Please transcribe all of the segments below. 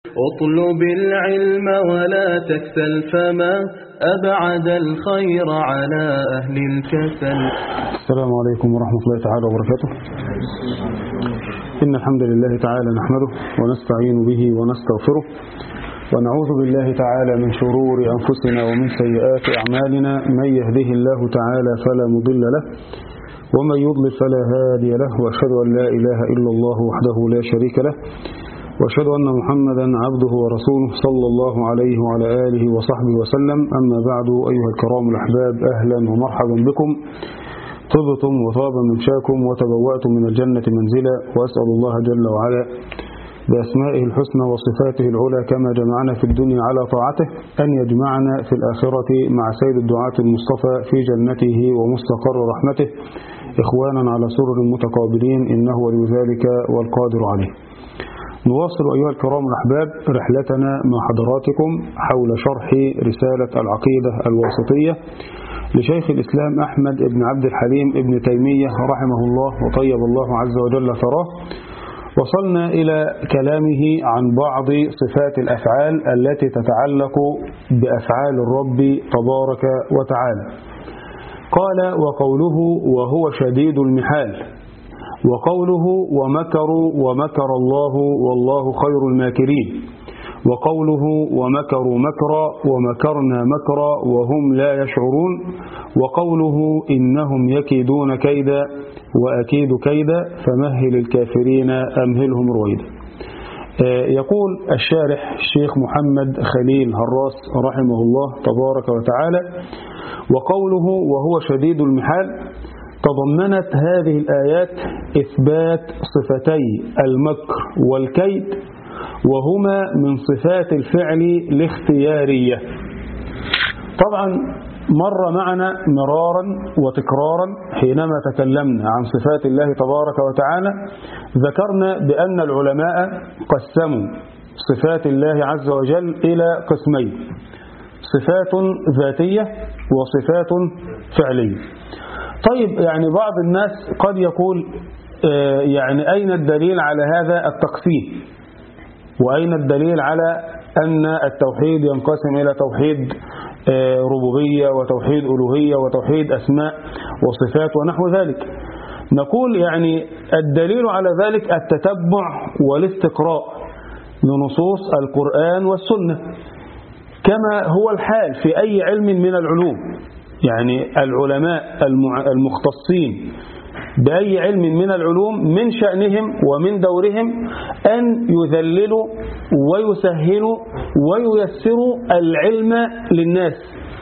اطلب العلم ولا تكسل فما أبعد الخير على أهل الكسل السلام عليكم ورحمة الله تعالى وبركاته إن الحمد لله تعالى نحمده ونستعين به ونستغفره ونعوذ بالله تعالى من شرور أنفسنا ومن سيئات أعمالنا من يهده الله تعالى فلا مضل له ومن يضلل فلا هادي له وأشهد أن لا إله إلا الله وحده لا شريك له وأشهد أن محمدا عبده ورسوله صلى الله عليه وعلى آله وصحبه وسلم أما بعد أيها الكرام الأحباب أهلا ومرحبا بكم طبتم وطاب منشاكم وتبوأتم من الجنة منزلا وأسأل الله جل وعلا بأسمائه الحسنى وصفاته العلى كما جمعنا في الدنيا على طاعته أن يجمعنا في الآخرة مع سيد الدعاة المصطفى في جنته ومستقر رحمته إخوانا على سرر متقابلين إنه ولي ذلك والقادر عليه نواصل أيها الكرام الأحباب رحلتنا مع حضراتكم حول شرح رسالة العقيدة الواسطية لشيخ الإسلام أحمد بن عبد الحليم ابن تيمية رحمه الله وطيب الله عز وجل ثراه وصلنا إلى كلامه عن بعض صفات الأفعال التي تتعلق بأفعال الرب تبارك وتعالى قال وقوله وهو شديد المحال وقوله ومكروا ومكر الله والله خير الماكرين وقوله ومكروا مكرا ومكرنا مكرا وهم لا يشعرون وقوله إنهم يكيدون كيدا وأكيد كيدا فمهل الكافرين أمهلهم رويدا يقول الشارح الشيخ محمد خليل هراس رحمه الله تبارك وتعالى وقوله وهو شديد المحال تضمنت هذه الآيات إثبات صفتي المكر والكيد وهما من صفات الفعل الاختيارية طبعا مر معنا مرارا وتكرارا حينما تكلمنا عن صفات الله تبارك وتعالى ذكرنا بأن العلماء قسموا صفات الله عز وجل إلى قسمين صفات ذاتية وصفات فعلية طيب يعني بعض الناس قد يقول يعني أين الدليل على هذا التقسيم وأين الدليل على أن التوحيد ينقسم إلى توحيد ربوبية وتوحيد ألوهية وتوحيد أسماء وصفات ونحو ذلك نقول يعني الدليل على ذلك التتبع والاستقراء لنصوص القرآن والسنة كما هو الحال في أي علم من العلوم يعني العلماء المختصين بأي علم من العلوم من شأنهم ومن دورهم أن يذللوا ويسهلوا وييسروا العلم للناس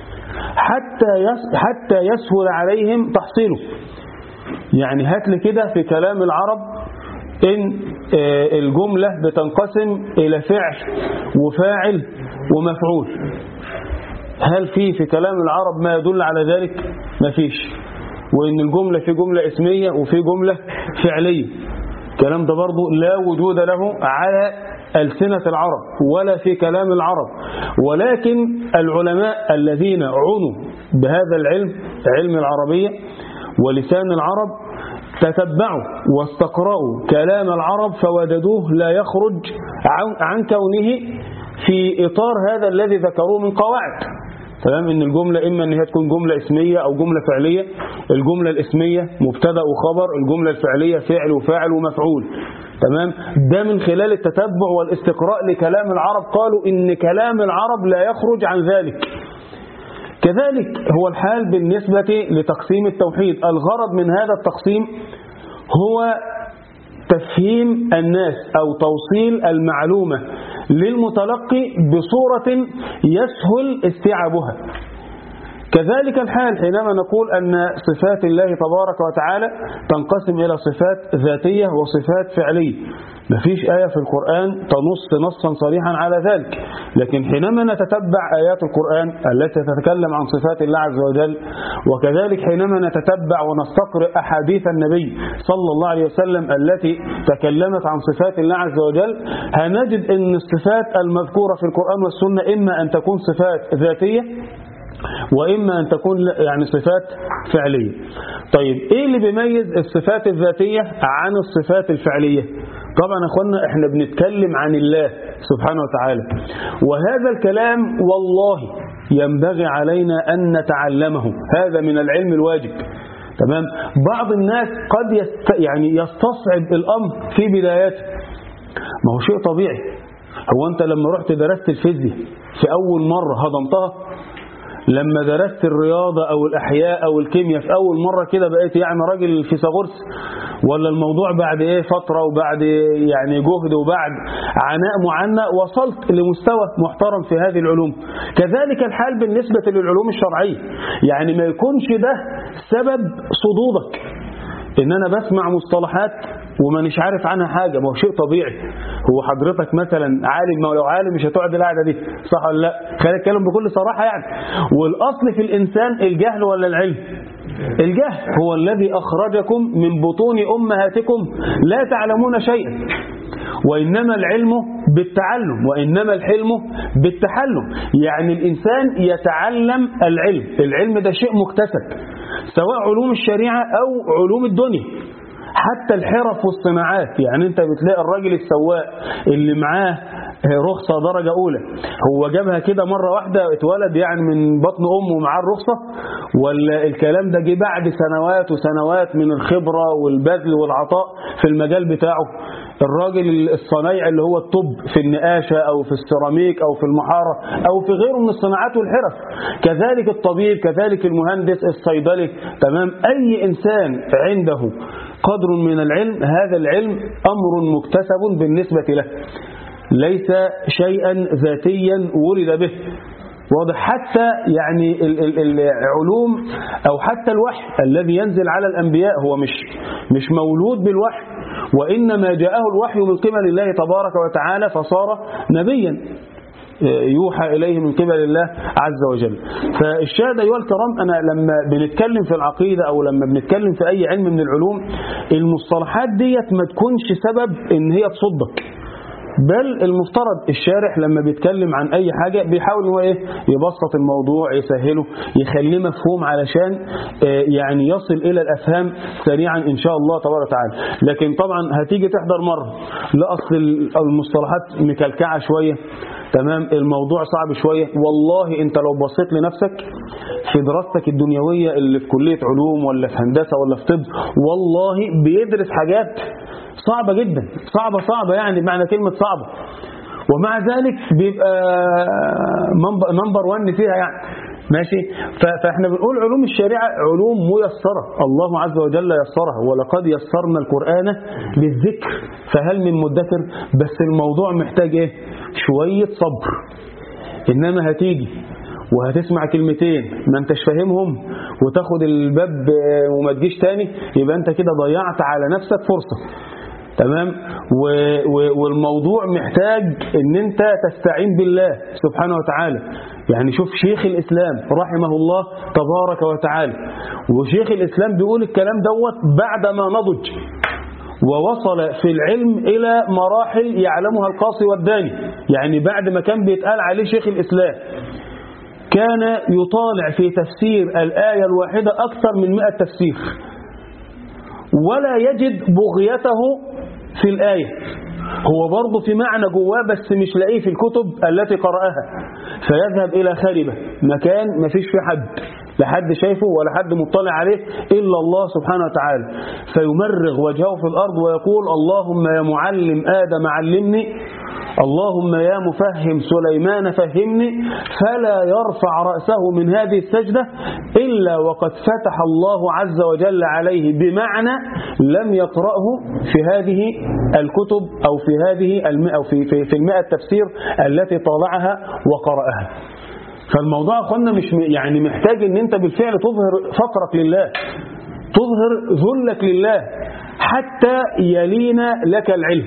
حتى حتى يسهل عليهم تحصيله يعني هات لي كده في كلام العرب إن الجملة بتنقسم إلى فعل وفاعل ومفعول هل في في كلام العرب ما يدل على ذلك ما فيش وإن الجملة في جملة اسمية وفي جملة فعلية الكلام ده برضو لا وجود له على ألسنة العرب ولا في كلام العرب ولكن العلماء الذين عنوا بهذا العلم علم العربية ولسان العرب تتبعوا واستقرأوا كلام العرب فوجدوه لا يخرج عن كونه في إطار هذا الذي ذكروه من قواعد تمام ان الجملة اما ان هي تكون جملة اسمية او جملة فعلية الجملة الاسمية مبتدا وخبر الجملة الفعلية فعل وفاعل ومفعول تمام ده من خلال التتبع والاستقراء لكلام العرب قالوا ان كلام العرب لا يخرج عن ذلك كذلك هو الحال بالنسبة لتقسيم التوحيد الغرض من هذا التقسيم هو تفهيم الناس أو توصيل المعلومة للمتلقي بصورة يسهل استيعابها كذلك الحال حينما نقول أن صفات الله تبارك وتعالى تنقسم إلى صفات ذاتية وصفات فعلية مفيش آية في القرآن تنص نصا صريحا على ذلك لكن حينما نتتبع آيات القرآن التي تتكلم عن صفات الله عز وجل وكذلك حينما نتتبع ونستقرئ أحاديث النبي صلى الله عليه وسلم التي تكلمت عن صفات الله عز وجل هنجد أن الصفات المذكورة في القرآن والسنة إما أن تكون صفات ذاتية وإما أن تكون يعني صفات فعلية طيب إيه اللي بيميز الصفات الذاتية عن الصفات الفعلية طبعا يا اخوانا احنا بنتكلم عن الله سبحانه وتعالى وهذا الكلام والله ينبغي علينا أن نتعلمه هذا من العلم الواجب تمام بعض الناس قد يست يعني يستصعب الأمر في بدايته ما هو شيء طبيعي هو أنت لما رحت درست الفيزياء في أول مرة هضمتها لما درست الرياضة أو الأحياء أو الكيمياء في أول مرة كده بقيت يعني راجل فيثاغورس ولا الموضوع بعد إيه فترة وبعد يعني جهد وبعد عناء معنى وصلت لمستوى محترم في هذه العلوم كذلك الحال بالنسبة للعلوم الشرعية يعني ما يكونش ده سبب صدودك إن أنا بسمع مصطلحات وما مش عارف عنها حاجة ما هو شيء طبيعي هو حضرتك مثلا عالم ما لو عالم مش هتقعد القعده دي صح ولا لا خلينا نتكلم بكل صراحة يعني والأصل في الإنسان الجهل ولا العلم الجهل هو الذي أخرجكم من بطون أمهاتكم لا تعلمون شيئا وإنما العلم بالتعلم وإنما الحلم بالتحلم يعني الإنسان يتعلم العلم العلم ده شيء مكتسب سواء علوم الشريعة أو علوم الدنيا حتى الحرف والصناعات يعني انت بتلاقي الراجل السواق اللي معاه رخصة درجة أولى هو جابها كده مرة واحدة اتولد يعني من بطن أمه ومعاه الرخصة ولا الكلام ده جه بعد سنوات وسنوات من الخبرة والبذل والعطاء في المجال بتاعه الراجل الصنايع اللي هو الطب في النقاشة أو في السيراميك أو في المحارة أو في غيره من الصناعات والحرف كذلك الطبيب كذلك المهندس الصيدلي تمام أي إنسان عنده قدر من العلم هذا العلم أمر مكتسب بالنسبة له ليس شيئا ذاتيا ولد به واضح حتى يعني العلوم أو حتى الوحي الذي ينزل على الأنبياء هو مش مش مولود بالوحي وإنما جاءه الوحي من قبل الله تبارك وتعالى فصار نبيا يوحى إليه من قبل الله عز وجل فالشاهد أيها الكرام أنا لما بنتكلم في العقيدة أو لما بنتكلم في أي علم من العلوم المصطلحات ديت ما تكونش سبب إن هي تصدك بل المفترض الشارح لما بيتكلم عن أي حاجة بيحاول هو إيه يبسط الموضوع يسهله يخليه مفهوم علشان يعني يصل إلى الأفهام سريعا إن شاء الله تبارك وتعالى لكن طبعا هتيجي تحضر مرة لا أصل المصطلحات مكلكعة شوية تمام الموضوع صعب شوية والله انت لو بصيت لنفسك في دراستك الدنيوية اللي في كلية علوم ولا في هندسة ولا في طب والله بيدرس حاجات صعبة جدا صعبة صعبة يعني بمعنى كلمة صعبة ومع ذلك بيبقى نمبر وان فيها يعني ماشي فاحنا بنقول علوم الشريعة علوم ميسرة الله عز وجل يسرها ولقد يسرنا القرآن للذكر فهل من مدكر بس الموضوع محتاج ايه شوية صبر إنما هتيجي وهتسمع كلمتين ما انتش فاهمهم وتاخد الباب وما تجيش تاني يبقى انت كده ضيعت على نفسك فرصة تمام و و والموضوع محتاج ان انت تستعين بالله سبحانه وتعالى يعني شوف شيخ الإسلام رحمه الله تبارك وتعالى وشيخ الإسلام بيقول الكلام دوت بعدما نضج ووصل في العلم إلى مراحل يعلمها القاصي والداني يعني بعد ما كان بيتقال عليه شيخ الإسلام كان يطالع في تفسير الآية الواحدة أكثر من مئة تفسير ولا يجد بغيته في الآية هو برضه في معنى جواه بس مش لاقيه في الكتب التي قرأها فيذهب إلى خاربة مكان ما فيش فيه حد لا حد شايفه ولا حد مطلع عليه إلا الله سبحانه وتعالى فيمرغ وجهه في الأرض ويقول اللهم يا معلم آدم علمني اللهم يا مفهم سليمان فهمني فلا يرفع رأسه من هذه السجدة إلا وقد فتح الله عز وجل عليه بمعنى لم يقرأه في هذه الكتب أو في هذه أو في, في, في المئة تفسير التي طالعها وقرأها فالموضوع أخوانا مش يعني محتاج ان انت بالفعل تظهر فقرك لله تظهر ذلك لله حتى يلين لك العلم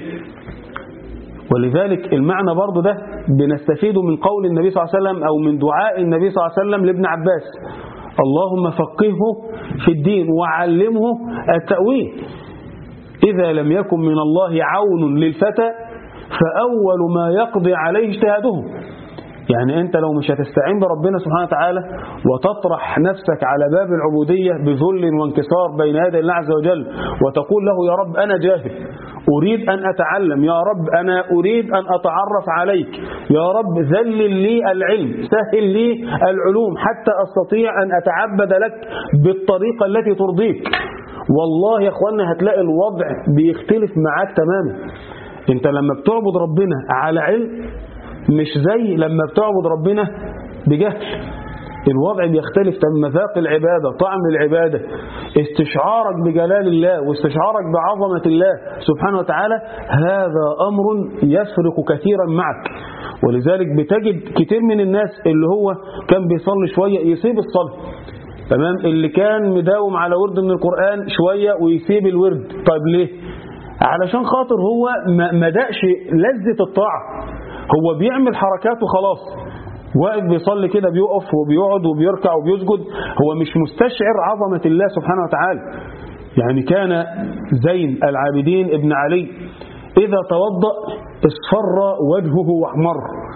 ولذلك المعنى برضو ده بنستفيده من قول النبي صلى الله عليه وسلم أو من دعاء النبي صلى الله عليه وسلم لابن عباس اللهم فقهه في الدين وعلمه التأويل إذا لم يكن من الله عون للفتى فأول ما يقضي عليه اجتهاده يعني أنت لو مش هتستعين بربنا سبحانه وتعالى وتطرح نفسك على باب العبودية بذل وانكسار بين يدي الله عز وجل وتقول له يا رب أنا جاهل أريد أن أتعلم يا رب أنا أريد أن أتعرف عليك يا رب ذلل لي العلم سهل لي العلوم حتى أستطيع أن أتعبد لك بالطريقة التي ترضيك والله يا أخوانا هتلاقي الوضع بيختلف معاك تماما انت لما بتعبد ربنا على علم مش زي لما بتعبد ربنا بجهل الوضع بيختلف تم مذاق العبادة طعم العبادة استشعارك بجلال الله واستشعارك بعظمة الله سبحانه وتعالى هذا أمر يفرق كثيرا معك ولذلك بتجد كتير من الناس اللي هو كان بيصلي شوية يسيب الصلاة تمام اللي كان مداوم على ورد من القرآن شوية ويسيب الورد طيب ليه علشان خاطر هو ما دقش لذة الطاعة هو بيعمل حركات وخلاص واقف بيصلي كده بيقف وبيقعد وبيركع وبيسجد هو مش مستشعر عظمة الله سبحانه وتعالى يعني كان زين العابدين ابن علي إذا توضأ اصفر وجهه واحمر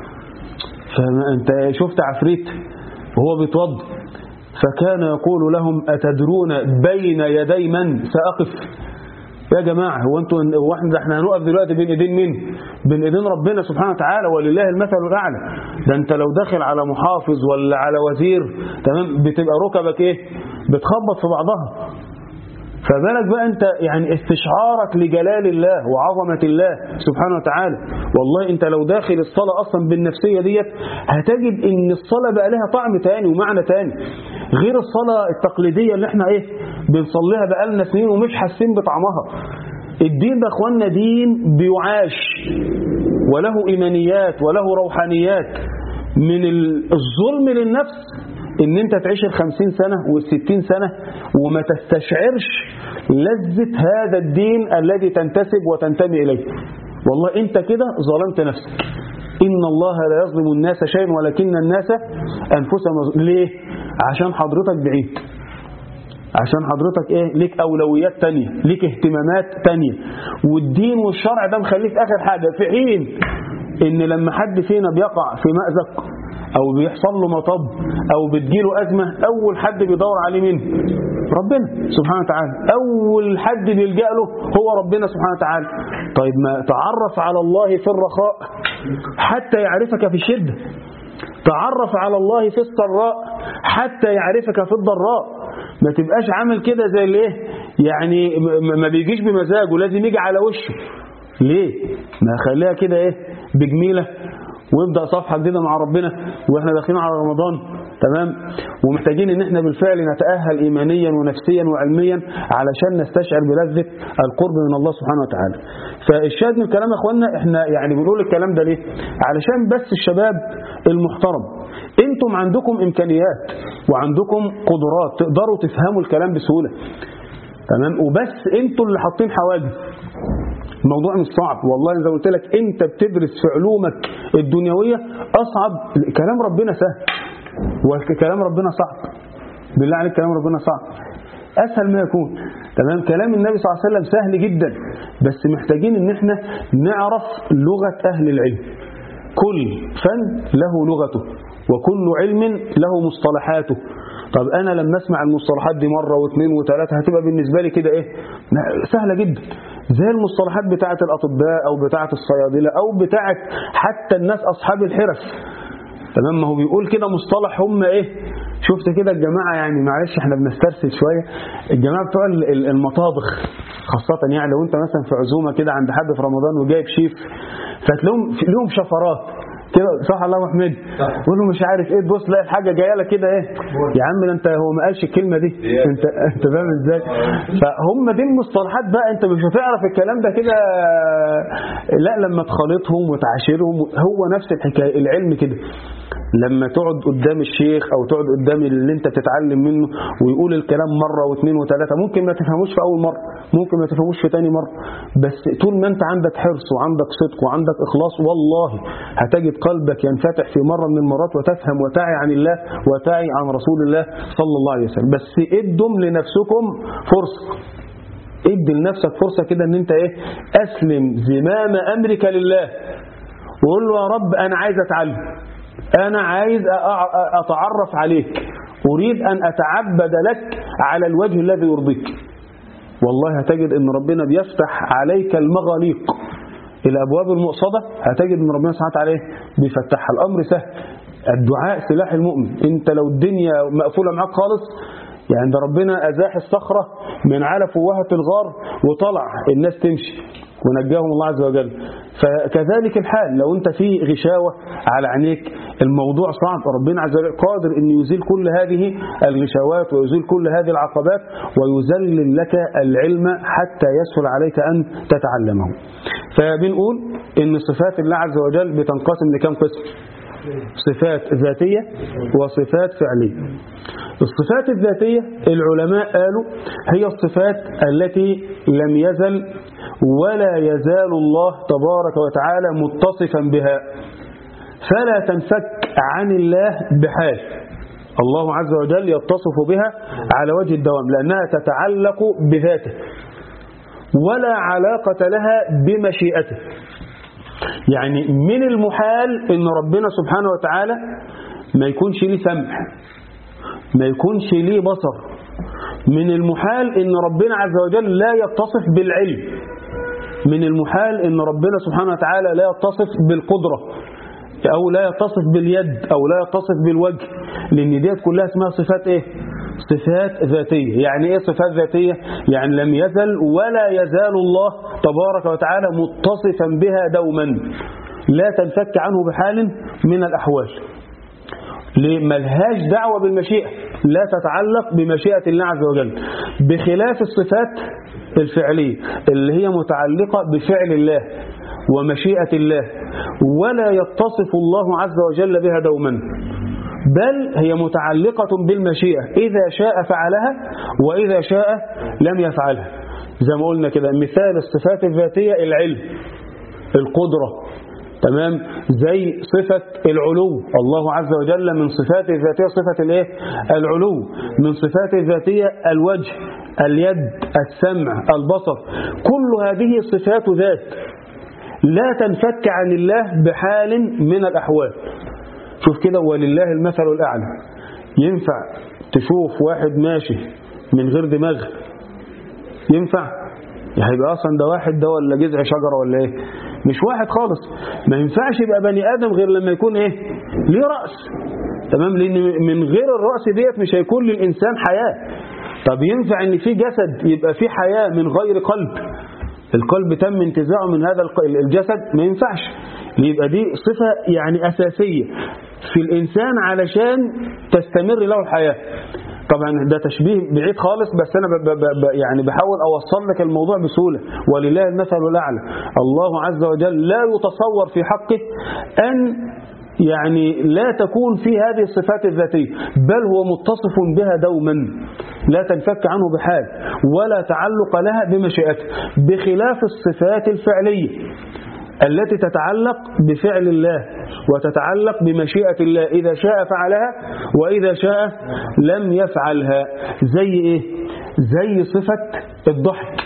فأنت شفت عفريت وهو بيتوضأ فكان يقول لهم أتدرون بين يدي من سأقف يا جماعة هو انتوا هو احنا احنا هنقف دلوقتي بين ايدين مين بين ايدين ربنا سبحانه وتعالى ولله المثل الاعلى ده انت لو داخل على محافظ ولا على وزير تمام بتبقى ركبك ايه بتخبط في بعضها فبالك بقى انت يعني استشعارك لجلال الله وعظمة الله سبحانه وتعالى والله انت لو داخل الصلاة اصلا بالنفسية ديت هتجد ان الصلاة بقى لها طعم تاني ومعنى تاني غير الصلاة التقليدية اللي احنا ايه بنصليها بقالنا سنين ومش حاسين بطعمها الدين ده اخوانا دين بيعاش وله ايمانيات وله روحانيات من الظلم للنفس ان انت تعيش الخمسين سنة والستين سنة وما تستشعرش لذة هذا الدين الذي تنتسب وتنتمي إليه والله انت كده ظلمت نفسك إن الله لا يظلم الناس شيئا ولكن الناس أنفسهم ليه؟ عشان حضرتك بعيد عشان حضرتك ايه ليك أولويات تانية ليك اهتمامات تانية والدين والشرع ده مخليك آخر حاجة في حين إن لما حد فينا بيقع في مأزق أو بيحصل له مطب أو بتجيله أزمة أول حد بيدور عليه مين ربنا سبحانه وتعالى أول حد بيلجأ له هو ربنا سبحانه وتعالى طيب ما تعرف على الله في الرخاء حتى يعرفك في الشدة تعرف على الله في السراء حتى يعرفك في الضراء ما تبقاش عامل كده زي الايه يعني ما بيجيش بمزاجه لازم يجي على وشه ليه ما خليها كده ايه بجميله ويبدا صفحه جديده مع ربنا واحنا داخلين على رمضان تمام ومحتاجين ان احنا بالفعل نتاهل ايمانيا ونفسيا وعلميا علشان نستشعر بلذه القرب من الله سبحانه وتعالى فالشاهد من الكلام يا اخوانا احنا يعني بنقول الكلام ده ليه علشان بس الشباب المحترم انتم عندكم امكانيات وعندكم قدرات تقدروا تفهموا الكلام بسهوله تمام وبس انتوا اللي حاطين حواجز الموضوع مش صعب والله زي ما قلت لك انت بتدرس في علومك الدنيويه اصعب كلام ربنا سهل وكلام ربنا صعب بالله عليك كلام ربنا صعب اسهل ما يكون تمام كلام النبي صلى الله عليه وسلم سهل جدا بس محتاجين ان احنا نعرف لغه اهل العلم كل فن له لغته وكل علم له مصطلحاته طب انا لما اسمع المصطلحات دي مره واثنين وثلاثه هتبقى بالنسبه لي كده ايه سهله جدا زي المصطلحات بتاعه الاطباء او بتاعه الصيادله او بتاعه حتى الناس اصحاب الحرف تمام ما هو بيقول كده مصطلح هم ايه شفت كده الجماعه يعني معلش احنا بنسترسل شويه الجماعه بتوع المطابخ خاصه يعني لو انت مثلا في عزومه كده عند حد في رمضان وجايب شيف فتلاقيهم لهم شفرات كده صح الله ابو حميد يقول له مش عارف ايه تبص تلاقي الحاجه جايه لك كده ايه يا عم ده انت هو ما قالش الكلمه دي انت انت فاهم ازاي فهم دي المصطلحات بقى انت مش هتعرف الكلام ده كده لا لما تخالطهم وتعاشرهم هو نفس الحكايه العلم كده لما تقعد قدام الشيخ او تقعد قدام اللي انت بتتعلم منه ويقول الكلام مره واثنين وثلاثه ممكن ما تفهموش في اول مره ممكن ما تفهموش في تاني مره بس طول ما انت عندك حرص وعندك صدق وعندك اخلاص والله هتجد قلبك ينفتح في مره من المرات وتفهم وتعي عن الله وتعي عن رسول الله صلى الله عليه وسلم بس ادم لنفسكم فرصه ادي لنفسك فرصه كده ان انت ايه اسلم زمام امرك لله وقول له يا رب انا عايز اتعلم أنا عايز أ- أتعرف عليك أريد أن أتعبد لك على الوجه الذي يرضيك والله هتجد أن ربنا بيفتح عليك المغاليق الأبواب المؤصدة هتجد أن ربنا سبحانه وتعالى بيفتحها الأمر سهل الدعاء سلاح المؤمن أنت لو الدنيا مقفولة معاك خالص يعني ده ربنا أزاح الصخرة من على فوهة الغار وطلع الناس تمشي ونجاهم الله عز وجل فكذلك الحال لو انت في غشاوة على عينيك الموضوع صعب ربنا عز وجل قادر ان يزيل كل هذه الغشاوات ويزيل كل هذه العقبات ويذلل لك العلم حتى يسهل عليك أن تتعلمه فبنقول ان صفات الله عز وجل بتنقسم لكم قسم صفات ذاتية وصفات فعلية الصفات الذاتية العلماء قالوا هي الصفات التي لم يزل ولا يزال الله تبارك وتعالى متصفا بها فلا تنفك عن الله بحال الله عز وجل يتصف بها على وجه الدوام لأنها تتعلق بذاته ولا علاقة لها بمشيئته يعني من المحال ان ربنا سبحانه وتعالى ما يكونش ليه سمع ما يكونش ليه بصر من المحال ان ربنا عز وجل لا يتصف بالعلم من المحال ان ربنا سبحانه وتعالى لا يتصف بالقدرة او لا يتصف باليد او لا يتصف بالوجه لان ديت كلها اسمها صفات ايه صفات ذاتية يعني ايه صفات ذاتية يعني لم يزل ولا يزال الله تبارك وتعالى متصفا بها دوما لا تنفك عنه بحال من الأحوال ملهاش دعوة بالمشيئة لا تتعلق بمشيئة الله عز وجل بخلاف الصفات الفعلية اللي هي متعلقة بفعل الله ومشيئة الله ولا يتصف الله عز وجل بها دوما بل هي متعلقة بالمشيئة إذا شاء فعلها وإذا شاء لم يفعلها زي ما قلنا كده مثال الصفات الذاتية العلم القدرة تمام زي صفة العلو الله عز وجل من صفاته الذاتية صفة الايه العلو من صفاته الذاتية الوجه اليد السمع البصر كل هذه صفات ذات لا تنفك عن الله بحال من الأحوال شوف كده ولله المثل الأعلى ينفع تشوف واحد ماشي من غير دماغ ينفع هيبقى أصلا ده واحد ده ولا جذع شجرة ولا ايه مش واحد خالص ما ينفعش يبقى بني آدم غير لما يكون ايه ليه رأس تمام لأن من غير الرأس ديت مش هيكون للإنسان حياة طب ينفع ان في جسد يبقى في حياة من غير قلب القلب تم انتزاعه من هذا الجسد ما ينفعش يبقى دي صفة يعني أساسية في الإنسان علشان تستمر له الحياة طبعا ده تشبيه بعيد خالص بس أنا ب ب ب يعني بحاول أوصل لك الموضوع بسهولة ولله المثل الأعلى الله عز وجل لا يتصور في حقه أن يعني لا تكون في هذه الصفات الذاتية بل هو متصف بها دوما لا تنفك عنه بحال ولا تعلق لها بمشيئته بخلاف الصفات الفعلية التي تتعلق بفعل الله وتتعلق بمشيئة الله إذا شاء فعلها وإذا شاء لم يفعلها زي إيه؟ زي صفة الضحك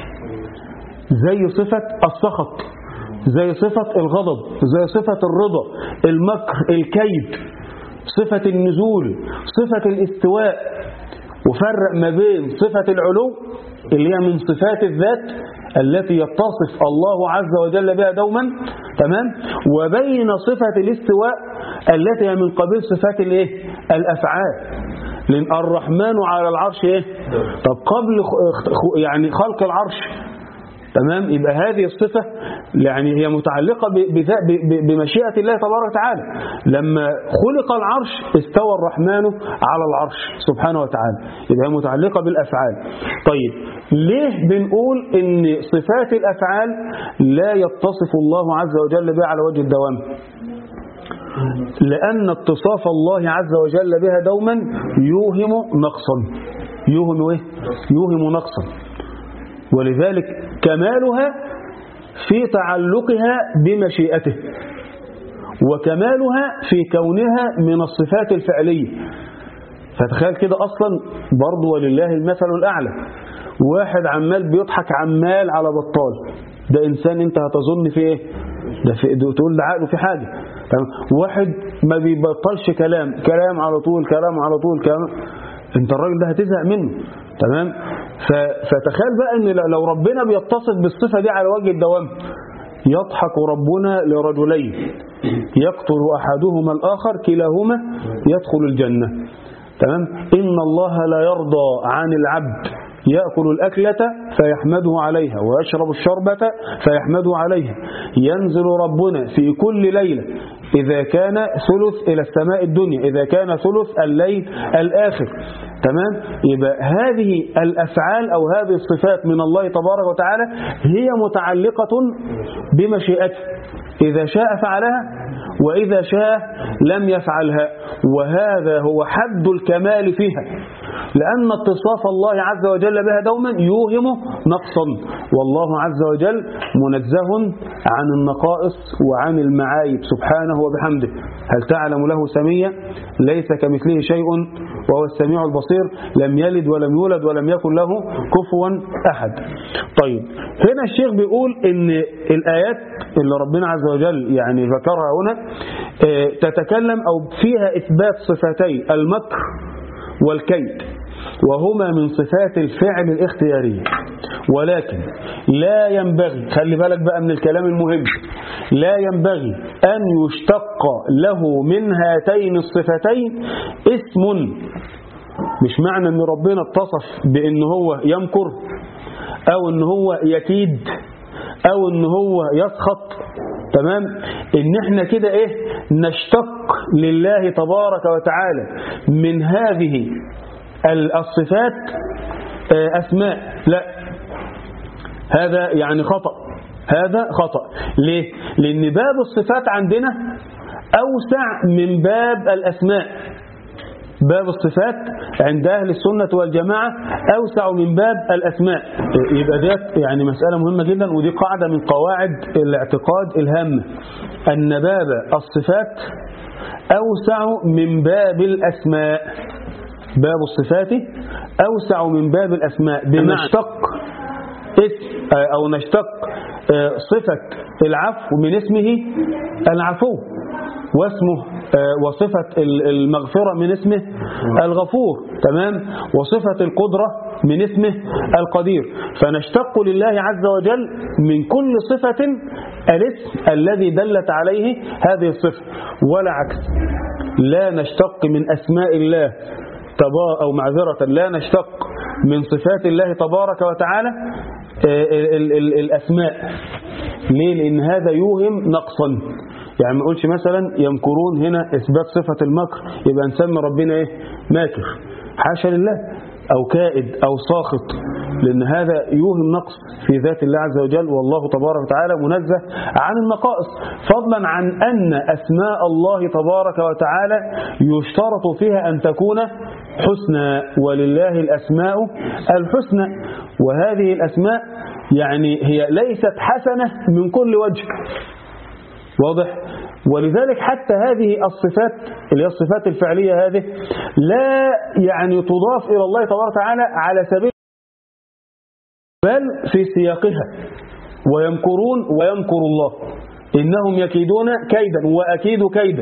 زي صفة السخط زي صفة الغضب زي صفة الرضا المكر الكيد صفة النزول صفة الاستواء وفرق ما بين صفة العلو اللي هي من صفات الذات التي يتصف الله عز وجل بها دوما تمام وبين صفة الاستواء التي هي من قبيل صفات الايه الافعال لان الرحمن على العرش ايه طب قبل يعني خلق العرش تمام يبقى هذه الصفة يعني هي متعلقة بمشيئة الله تبارك وتعالى لما خلق العرش استوى الرحمن على العرش سبحانه وتعالى يبقى هي متعلقة بالأفعال طيب ليه بنقول ان صفات الأفعال لا يتصف الله عز وجل بها على وجه الدوام لأن اتصاف الله عز وجل بها دوما يوهم نقصا يوهم ايه يوهم نقصا ولذلك كمالها في تعلقها بمشيئته وكمالها في كونها من الصفات الفعلية فتخيل كده أصلا برضو ولله المثل الأعلى واحد عمال بيضحك عمال على بطال ده إنسان أنت هتظن فيه إيه ده في ده تقول ده عقله في حاجة تمام واحد ما بيبطلش كلام كلام على طول كلام على طول كلام انت الراجل ده هتزهق منه تمام ف- فتخيل بقى ان لو ربنا بيتصف بالصفة دي على وجه الدوام يضحك ربنا لرجلين يقتل أحدهما الآخر كلاهما يدخل الجنة تمام إن الله لا يرضى عن العبد يأكل الأكلة فيحمده عليها ويشرب الشربة فيحمده عليها ينزل ربنا في كل ليلة إذا كان ثلث إلى السماء الدنيا إذا كان ثلث الليل الآخر تمام يبقى هذه الأفعال أو هذه الصفات من الله تبارك وتعالى هي متعلقة بمشيئته إذا شاء فعلها وإذا شاء لم يفعلها وهذا هو حد الكمال فيها لأن اتصاف الله عز وجل بها دوما يوهم نقصا والله عز وجل منزه عن النقائص وعن المعايب سبحانه وبحمده هل تعلم له سميا ليس كمثله شيء وهو السميع البصير لم يلد ولم يولد ولم يكن له كفوا أحد طيب هنا الشيخ بيقول ان الآيات اللي ربنا عز وجل يعني ذكرها هنا آه، تتكلم أو فيها إثبات صفتي المكر والكيد وهما من صفات الفعل الاختيارية ولكن لا ينبغي خلي بالك بقى من الكلام المهم لا ينبغي أن يشتق له من هاتين الصفتين اسم مش معنى أن ربنا اتصف بأن هو يمكر أو أن هو يكيد أو أن هو يسخط تمام ان احنا كده ايه نشتق لله تبارك وتعالى من هذه الصفات آه، اسماء لا هذا يعني خطأ هذا خطأ ليه لان باب الصفات عندنا اوسع من باب الاسماء باب الصفات عند أهل السنة والجماعة أوسع من باب الأسماء يبقى ديت يعني مسألة مهمة جدا ودي قاعدة من قواعد الاعتقاد الهامة أن باب الصفات أوسع من باب الأسماء باب الصفات أوسع من باب الأسماء بنشتق اسم أو نشتق صفة العفو من اسمه العفو واسمه وصفة المغفرة من اسمه الغفور تمام وصفة القدرة من اسمه القدير فنشتق لله عز وجل من كل صفة الاسم الذي دلت عليه هذه الصفة ولا عكس لا نشتق من أسماء الله تبا أو معذرة لا نشتق من صفات الله تبارك وتعالى ال ال الأسماء ليه لأن هذا يوهم نقصا يعني ما نقولش مثلا يمكرون هنا إثبات صفة المكر يبقى نسمي ربنا إيه ماكر حاشا لله أو كائد أو ساخط لأن هذا يوهم نقص في ذات الله عز وجل والله تبارك وتعالى منزه عن النقائص فضلا عن أن أسماء الله تبارك وتعالى يشترط فيها أن تكون حسنى ولله الأسماء الحسنى وهذه الأسماء يعني هي ليست حسنة من كل وجه واضح ولذلك حتى هذه الصفات اللي هي الصفات الفعلية هذه لا يعني تضاف إلى الله تبارك وتعالى على سبيل بل في سياقها ويمكرون ويمكر الله إنهم يكيدون كيدا وأكيد كيدا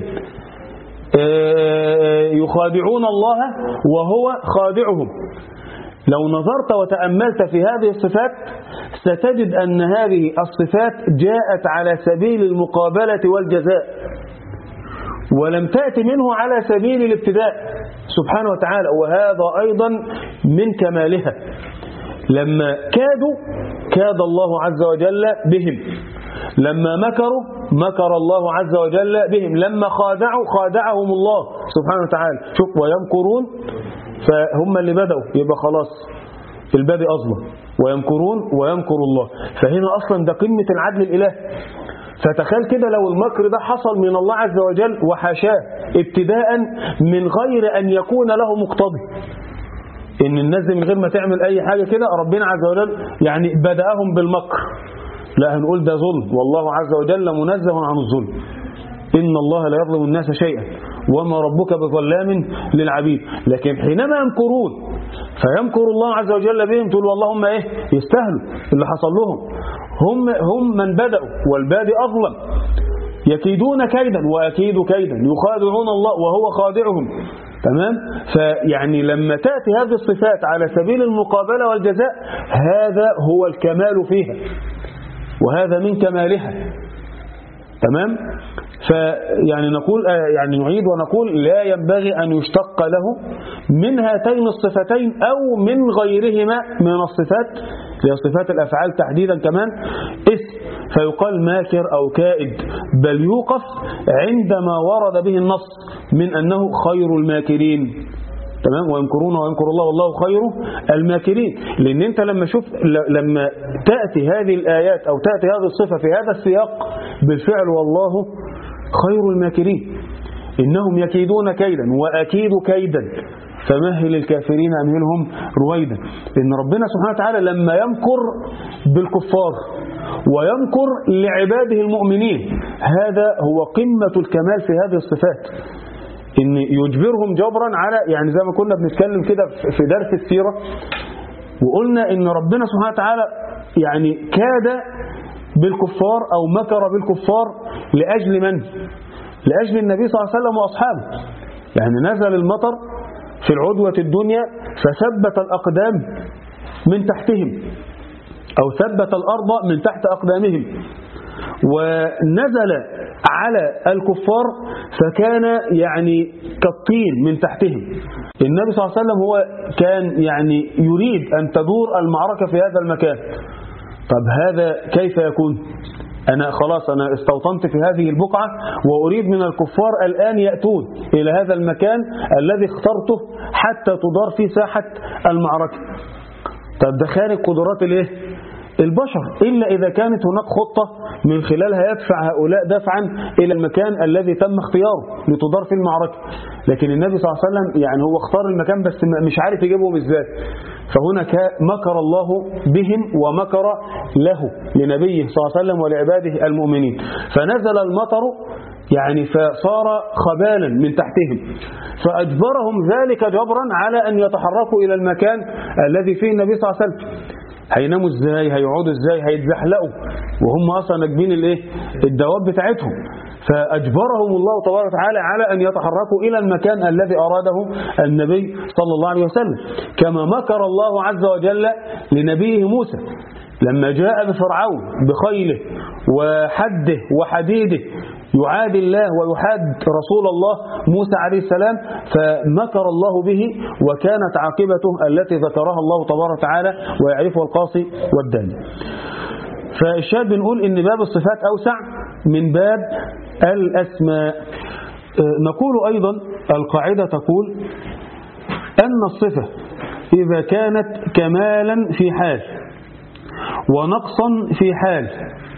يخادعون الله وهو خادعهم لو نظرت وتأملت في هذه الصفات ستجد أن هذه الصفات جاءت على سبيل المقابلة والجزاء ولم تأتي منه على سبيل الابتداء سبحانه وتعالى وهذا أيضا من كمالها لما كادوا كاد الله عز وجل بهم لما مكروا مكر الله عز وجل بهم لما خادعوا خادعهم الله سبحانه وتعالى شوف ويمكرون فهم اللي بدأوا يبقى خلاص البادئ أظلم ويمكرون ويمكر الله فهنا أصلا ده قمة العدل الإله فتخيل كده لو المكر ده حصل من الله عز وجل وحاشاه ابتداء من غير أن يكون له مقتضي إن الناس دي من غير ما تعمل أي حاجة كده ربنا عز وجل يعني بدأهم بالمكر لا هنقول ده ظلم والله عز وجل منزه عن الظلم إن الله لا يظلم الناس شيئا وما ربك بظلام للعبيد لكن حينما يمكرون فيمكر الله عز وجل بهم تقول والله هم ايه يستاهلوا اللي حصل لهم هم, هم من بدأوا والبادئ أظلم يكيدون كيدا وأكيد كيدا يخادعون الله وهو خادعهم تمام فيعني لما تأتي هذه الصفات على سبيل المقابلة والجزاء هذا هو الكمال فيها وهذا من كمالها تمام فيعني نقول يعني نعيد ونقول لا ينبغي أن يشتق له من هاتين الصفتين أو من غيرهما من الصفات هي صفات الأفعال تحديدا كمان اسم فيقال ماكر أو كائد بل يوقف عندما ورد به النص من أنه خير الماكرين تمام ويمكرون ويمكر الله والله خير الماكرين لأن أنت لما شوف لما تأتي هذه الآيات أو تأتي هذه الصفة في هذا السياق بالفعل والله خير الماكرين إنهم يكيدون كيدا وأكيد كيدا فمهل الكافرين أمهلهم رويدا إن ربنا سبحانه وتعالى لما يمكر بالكفار ويمكر لعباده المؤمنين هذا هو قمة الكمال في هذه الصفات إن يجبرهم جبرا على يعني زي ما كنا بنتكلم كده في درس السيرة وقلنا إن ربنا سبحانه وتعالى يعني كاد بالكفار أو مكر بالكفار لأجل من؟ لأجل النبي صلى الله عليه وسلم وأصحابه يعني نزل المطر في العدوة الدنيا فثبت الأقدام من تحتهم أو ثبت الأرض من تحت أقدامهم ونزل على الكفار فكان يعني كالطين من تحتهم النبي صلى الله عليه وسلم هو كان يعني يريد أن تدور المعركة في هذا المكان طب هذا كيف يكون أنا خلاص أنا استوطنت في هذه البقعة وأريد من الكفار الآن يأتون إلى هذا المكان الذي اخترته حتى تدار في ساحة المعركة طب ده خارج قدرات الايه البشر إلا إذا كانت هناك خطة من خلالها يدفع هؤلاء دفعا إلى المكان الذي تم اختياره لتدار في المعركة لكن النبي صلى الله عليه وسلم يعني هو اختار المكان بس مش عارف يجيبهم ازاي فهنا مكر الله بهم ومكر له لنبيه صلى الله عليه وسلم ولعباده المؤمنين فنزل المطر يعني فصار خبالا من تحتهم فأجبرهم ذلك جبرا على أن يتحركوا إلى المكان الذي فيه النبي صلى الله عليه وسلم هيناموا ازاي هيقعدوا ازاي هيتزحلقوا وهم اصلا راكبين الايه الدواب بتاعتهم فأجبرهم الله تبارك وتعالى على أن يتحركوا إلى المكان الذي أراده النبي صلى الله عليه وسلم كما مكر الله عز وجل لنبيه موسى لما جاء بفرعون بخيله وحده وحديده يعادي الله ويحاد رسول الله موسى عليه السلام فمكر الله به وكانت عاقبته التي ذكرها الله تبارك وتعالى ويعرفها القاصي والداني فالشاهد بنقول ان باب الصفات أوسع من باب الأسماء نقول أيضا القاعدة تقول أن الصفة إذا كانت كمالا في حال ونقصا في حال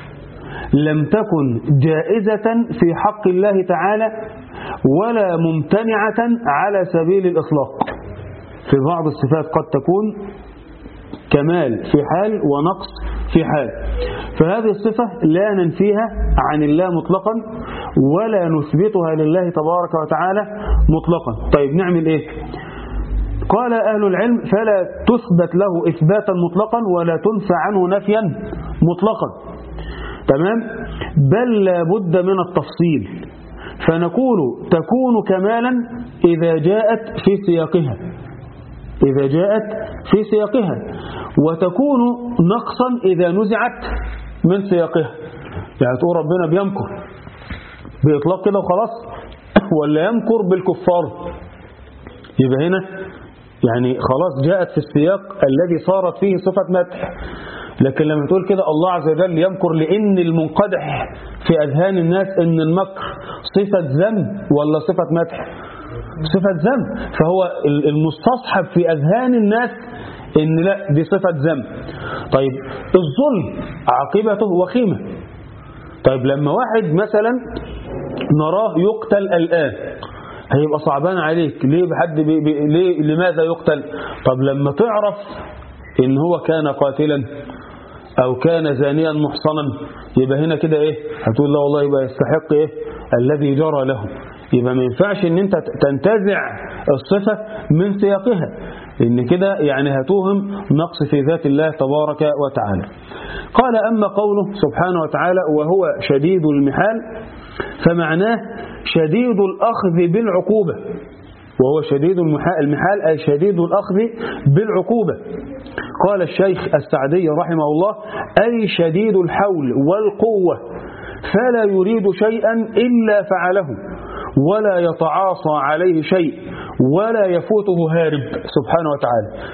لم تكن جائزة في حق الله تعالى ولا ممتنعة على سبيل الإطلاق في بعض الصفات قد تكون كمال في حال ونقص في حال فهذه الصفة لا ننفيها عن الله مطلقا ولا نثبتها لله تبارك وتعالى مطلقا طيب نعمل ايه قال أهل العلم فلا تثبت له إثباتا مطلقا ولا تنفى عنه نفيا مطلقا تمام بل لابد من التفصيل فنقول تكون كمالا إذا جاءت في سياقها إذا جاءت في سياقها وتكون نقصا إذا نزعت من سياقها يعني تقول ربنا بيمكر بإطلاق كده وخلاص ولا يمكر بالكفار يبقى هنا يعني خلاص جاءت في السياق الذي صارت فيه صفة مدح لكن لما تقول كده الله عز وجل يمكر لأن المنقدح في أذهان الناس أن المكر صفة ذنب ولا صفة مدح صفة ذنب فهو المستصحب في أذهان الناس ان لا دي صفة ذنب طيب الظلم عاقبته وخيمة طيب لما واحد مثلا نراه يقتل الآن هيبقى صعبان عليك ليه بحد بي بي ليه لماذا يقتل طب لما تعرف ان هو كان قاتلا او كان زانيا محصنا يبقى هنا كده ايه هتقول لا والله يبقى يستحق ايه الذي جرى له يبقى ما ينفعش ان انت تنتزع الصفة من سياقها إن كده يعني هتوهم نقص في ذات الله تبارك وتعالى قال أما قوله سبحانه وتعالى وهو شديد المحال فمعناه شديد الأخذ بالعقوبة وهو شديد المحال أي شديد الأخذ بالعقوبة قال الشيخ السعدي رحمه الله أي شديد الحول والقوة فلا يريد شيئا إلا فعله ولا يتعاصى عليه شيء ولا يفوته هارب سبحانه وتعالى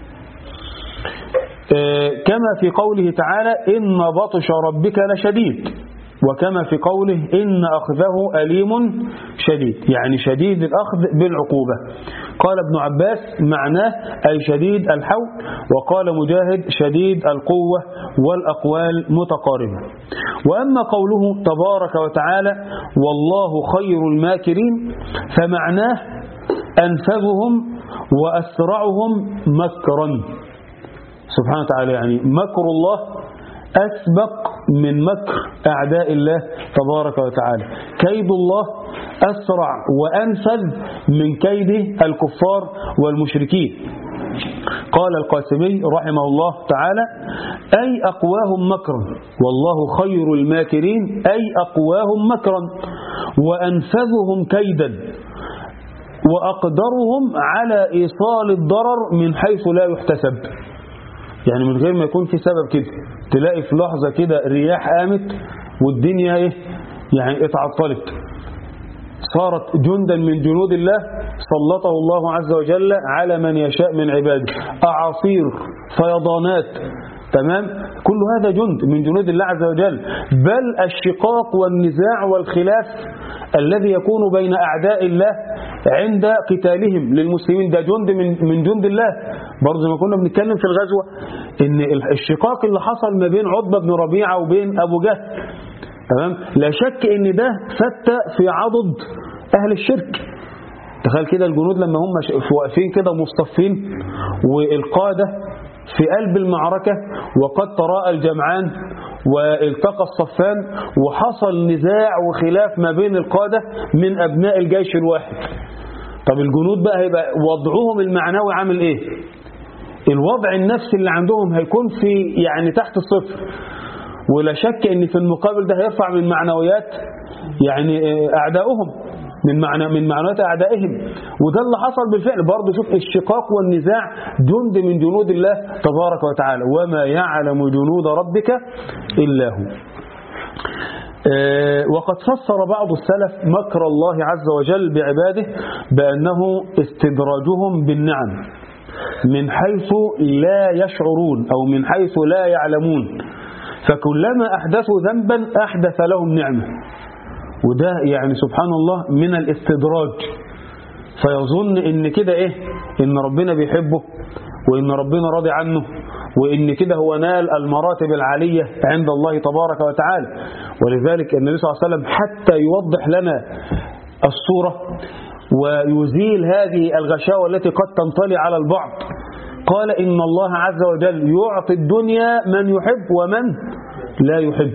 كما في قوله تعالى إن بطش ربك لشديد وكما في قوله إن أخذه أليم شديد يعني شديد الأخذ بالعقوبة قال ابن عباس معناه أي شديد الحول وقال مجاهد شديد القوة والأقوال متقاربة وأما قوله تبارك وتعالى والله خير الماكرين فمعناه أنفذهم وأسرعهم مكرا سبحانه وتعالى يعني مكر الله أسبق من مكر أعداء الله تبارك وتعالى كيد الله أسرع وأنفذ من كيد الكفار والمشركين قال القاسمي رحمه الله تعالى أي أقواهم مكرا والله خير الماكرين أي أقواهم مكرا وأنفذهم كيدا وأقدرهم على إيصال الضرر من حيث لا يحتسب يعني من غير ما يكون في سبب كده تلاقي في لحظة كده رياح قامت والدنيا ايه يعني اتعطلت صارت جندا من جنود الله سلطه الله عز وجل على من يشاء من عباده أعاصير فيضانات تمام كل هذا جند من جنود الله عز وجل بل الشقاق والنزاع والخلاف الذي يكون بين أعداء الله عند قتالهم للمسلمين ده جند من من جند الله برضه ما كنا بنتكلم في الغزوة ان الشقاق اللي حصل ما بين عتبة بن ربيعة وبين أبو جهل تمام لا شك ان ده فتى في عضد أهل الشرك تخيل كده الجنود لما هم واقفين كده مصطفين والقادة في قلب المعركة وقد تراءى الجمعان والتقى الصفان وحصل نزاع وخلاف ما بين القادة من أبناء الجيش الواحد طب الجنود بقى هيبقى وضعهم المعنوي عامل ايه الوضع النفسي اللي عندهم هيكون في يعني تحت الصفر ولا شك ان في المقابل ده هيرفع من معنويات يعني اعدائهم من معنى من معنويات اعدائهم وده اللي حصل بالفعل برضه شوف الشقاق والنزاع جند من جنود الله تبارك وتعالى وما يعلم جنود ربك الا هو وقد فسر بعض السلف مكر الله عز وجل بعباده بأنه استدراجهم بالنعم من حيث لا يشعرون أو من حيث لا يعلمون فكلما أحدثوا ذنبا أحدث لهم نعمة وده يعني سبحان الله من الاستدراج فيظن ان كده ايه ان ربنا بيحبه وان ربنا راضي عنه وان كده هو نال المراتب العالية عند الله تبارك وتعالى ولذلك النبي صلى الله عليه وسلم حتى يوضح لنا الصورة ويزيل هذه الغشاوة التي قد تنطلي على البعض قال إن الله عز وجل يعطي الدنيا من يحب ومن لا يحب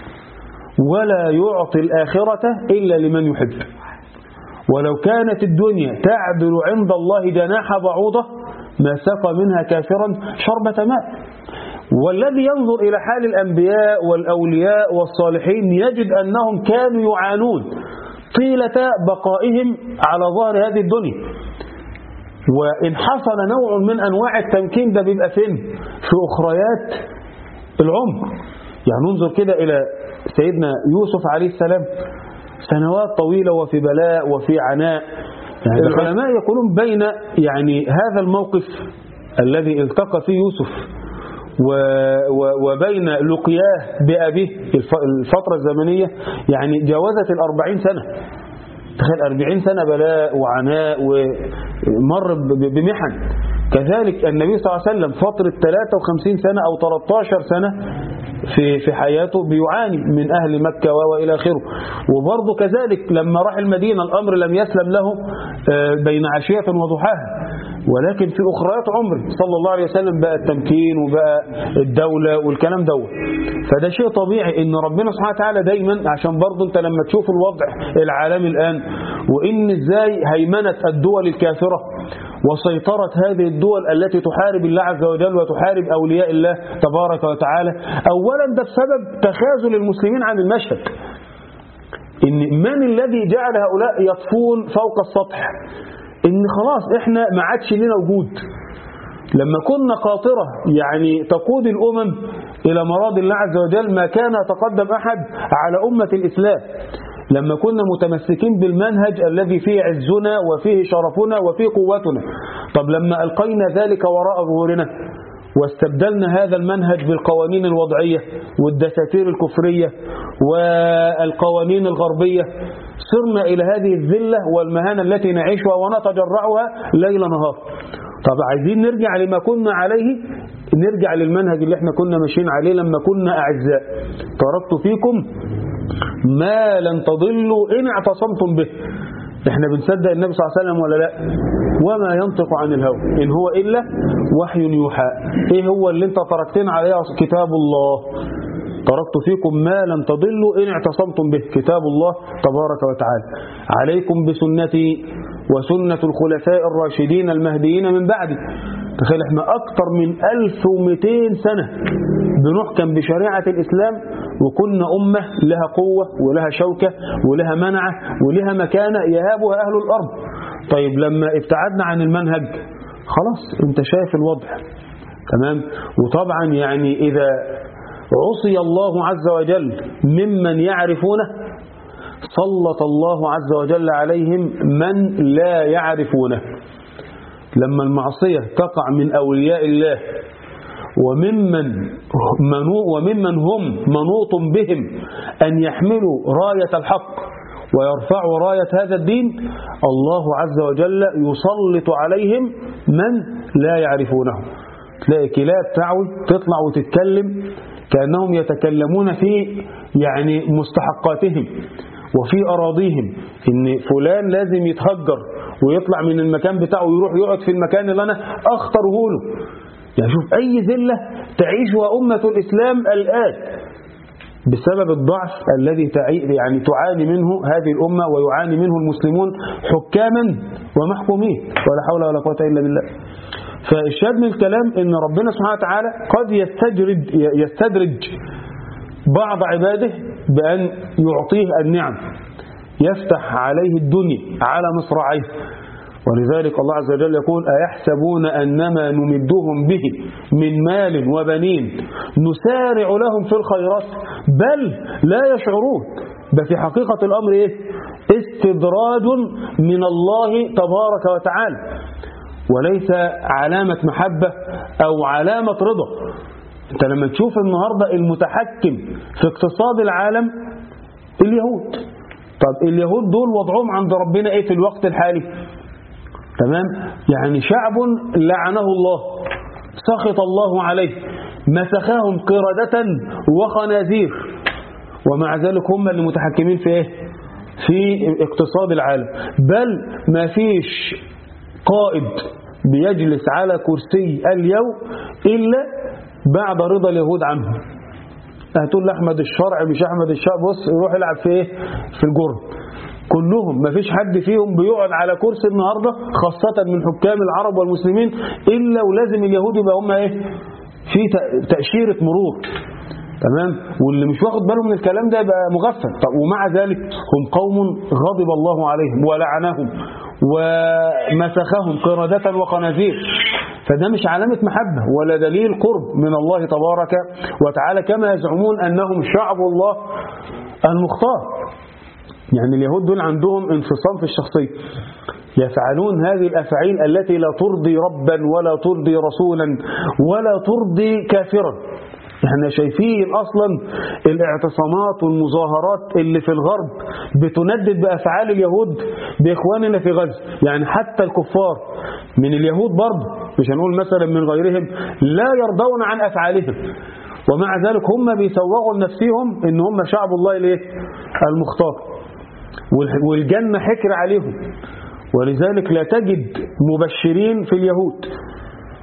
ولا يعطي الآخرة إلا لمن يحب ولو كانت الدنيا تعدل عند الله جناح بعوضة ما سقى منها كافرا شربة ماء والذي ينظر إلى حال الأنبياء والأولياء والصالحين يجد أنهم كانوا يعانون طيلة بقائهم على ظهر هذه الدنيا وإن حصل نوع من أنواع التمكين ده بيبقى فين في أخريات العمر يعني ننظر كده إلى سيدنا يوسف عليه السلام سنوات طويلة وفي بلاء وفي عناء يعني العلماء يقولون بين يعني هذا الموقف الذي التقى فيه يوسف و و وبين لقياه بأبيه الفترة الزمنية يعني جاوزت الأربعين سنة تخيل أربعين سنة بلاء وعناء ومر بمحن كذلك النبي صلى الله عليه وسلم فترة 53 سنة أو 13 سنة في في حياته بيعاني من أهل مكة وإلى آخره وبرضه كذلك لما راح المدينة الأمر لم يسلم له بين عشية وضحاها ولكن في أخريات عمره صلى الله عليه وسلم بقى التمكين وبقى الدولة والكلام دوت فده شيء طبيعي ان ربنا سبحانه وتعالى دايما عشان برضه انت لما تشوف الوضع العالمي الآن وإن ازاي هيمنة الدول الكافرة وسيطرة هذه الدول التي تحارب الله عز وجل وتحارب أولياء الله تبارك وتعالى أولا ده بسبب تخاذل المسلمين عن المشهد إن من الذي جعل هؤلاء يطفون فوق السطح إن خلاص إحنا ما عادش لنا وجود لما كنا قاطرة يعني تقود الأمم إلى مراد الله عز وجل ما كان يتقدم أحد على أمة الإسلام لما كنا متمسكين بالمنهج الذي فيه عزنا وفيه شرفنا وفيه قوتنا طب لما ألقينا ذلك وراء ظهورنا واستبدلنا هذا المنهج بالقوانين الوضعية والدساتير الكفرية والقوانين الغربية صرنا إلى هذه الذلة والمهانة التي نعيشها ونتجرعها ليل نهار طب عايزين نرجع لما كنا عليه نرجع للمنهج اللي احنا كنا ماشيين عليه لما كنا أعزاء تركت فيكم ما لن تضلوا إن اعتصمتم به احنا بنصدق النبي صلى الله عليه وسلم ولا لا وما ينطق عن الهوى إن هو إلا وحي يوحى ايه هو اللي انت تركتنا عليه كتاب الله تركت فيكم ما لن تضلوا إن اعتصمتم به كتاب الله تبارك وتعالى عليكم بسنتي وسنة الخلفاء الراشدين المهديين من بعدي تخيل احنا أكثر من 1200 سنة بنحكم بشريعة الإسلام وكنا أمة لها قوة ولها شوكة ولها منعة ولها مكانة يهابها أهل الأرض طيب لما ابتعدنا عن المنهج خلاص انت شايف الوضع تمام وطبعا يعني إذا عصي الله عز وجل ممن يعرفونه سلط الله عز وجل عليهم من لا يعرفونه لما المعصية تقع من أولياء الله وممن منو وممن هم منوط بهم أن يحملوا راية الحق ويرفعوا راية هذا الدين الله عز وجل يسلط عليهم من لا يعرفونه تلاقي كلاب تعوي تطلع وتتكلم كأنهم يتكلمون في يعني مستحقاتهم وفي أراضيهم إن فلان لازم يتهجر ويطلع من المكان بتاعه ويروح يقعد في المكان اللي أنا أختاره له يعني شوف أي ذلة تعيشها أمة الإسلام الآن بسبب الضعف الذي يعني تعاني منه هذه الأمة ويعاني منه المسلمون حكاما ومحكومين ولا حول ولا قوة إلا بالله فالشاهد من الكلام ان ربنا سبحانه وتعالى قد يستجرد يستدرج بعض عباده بأن يعطيه النعم يفتح عليه الدنيا على مصراعيه ولذلك الله عز وجل يقول أيحسبون أنما نمدهم به من مال وبنين نسارع لهم في الخيرات بل لا يشعرون بل في حقيقة الأمر إيه؟ استدراج من الله تبارك وتعالى وليس علامة محبة أو علامة رضا انت لما تشوف النهاردة المتحكم في اقتصاد العالم اليهود طب اليهود دول وضعهم عند ربنا ايه في الوقت الحالي تمام يعني شعب لعنه الله سخط الله عليه مسخهم قردة وخنازير ومع ذلك هم اللي متحكمين في ايه في اقتصاد العالم بل ما فيش قائد بيجلس على كرسي اليوم إلا بعد رضا اليهود عنه هتقول لأحمد الشرع مش أحمد الشرع بص يروح يلعب في ايه في الجرم كلهم ما فيش حد فيهم بيقعد على كرسي النهاردة خاصة من حكام العرب والمسلمين إلا ولازم اليهود يبقى هم ايه في تأشيرة مرور تمام واللي مش واخد باله من الكلام ده يبقى مغفل طب ومع ذلك هم قوم غضب الله عليهم ولعنهم ومسخهم قردة وقنازير فده مش علامة محبة ولا دليل قرب من الله تبارك وتعالى كما يزعمون أنهم شعب الله المختار يعني اليهود دول عندهم انفصام في الشخصية يفعلون هذه الأفعال التي لا ترضي ربا ولا ترضي رسولا ولا ترضي كافرا احنا شايفين اصلا الاعتصامات والمظاهرات اللي في الغرب بتندد بافعال اليهود باخواننا في غزه يعني حتى الكفار من اليهود برضه مش هنقول مثلا من غيرهم لا يرضون عن افعالهم ومع ذلك هم بيسوغوا لنفسهم ان هم شعب الله الايه المختار والجنه حكر عليهم ولذلك لا تجد مبشرين في اليهود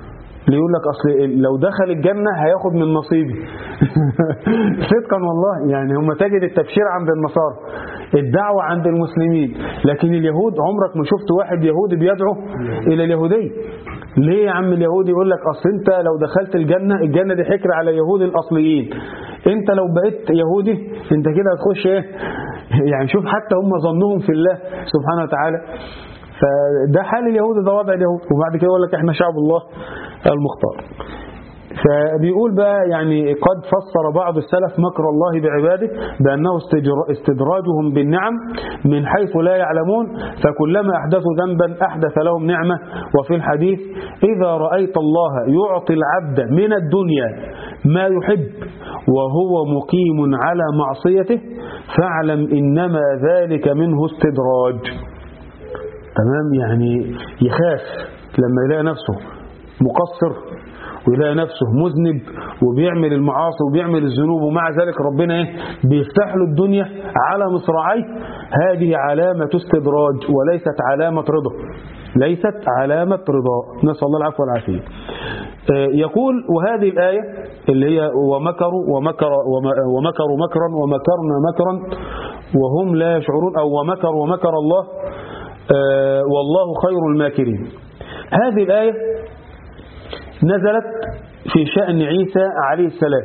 اللي يقول لك أصل لو دخل الجنة هياخد من نصيبي صدقا والله يعني هم تجد التبشير عند النصارى الدعوة عند المسلمين لكن اليهود عمرك ما شفت واحد يهودي بيدعو إلى اليهودية ليه يا عم اليهودي يقول لك أصل أنت لو دخلت الجنة الجنة دي حكر على يهود الأصليين أنت لو بقيت يهودي أنت كده هتخش إيه يعني شوف حتى هم ظنهم في الله سبحانه وتعالى فده حال اليهود ده وضع اليهود وبعد كده يقول لك احنا شعب الله المختار فبيقول بقى يعني قد فسر بعض السلف مكر الله بعباده بأنه استدراجهم بالنعم من حيث لا يعلمون فكلما أحدثوا ذنبا أحدث لهم نعمة وفي الحديث إذا رأيت الله يعطي العبد من الدنيا ما يحب وهو مقيم على معصيته فاعلم إنما ذلك منه استدراج تمام يعني يخاف لما يلاقي نفسه مقصر ويلاقي نفسه مذنب وبيعمل المعاصي وبيعمل الذنوب ومع ذلك ربنا ايه بيفتح له الدنيا على مصراعيه هذه علامة استدراج وليست علامة رضا ليست علامة رضا نسأل الله العفو والعافية يقول وهذه الآية اللي هي ومكروا ومكر ومكروا مكرا ومكرنا مكرا وهم لا يشعرون أو ومكر ومكر الله والله خير الماكرين هذه الآية نزلت في شأن عيسى عليه السلام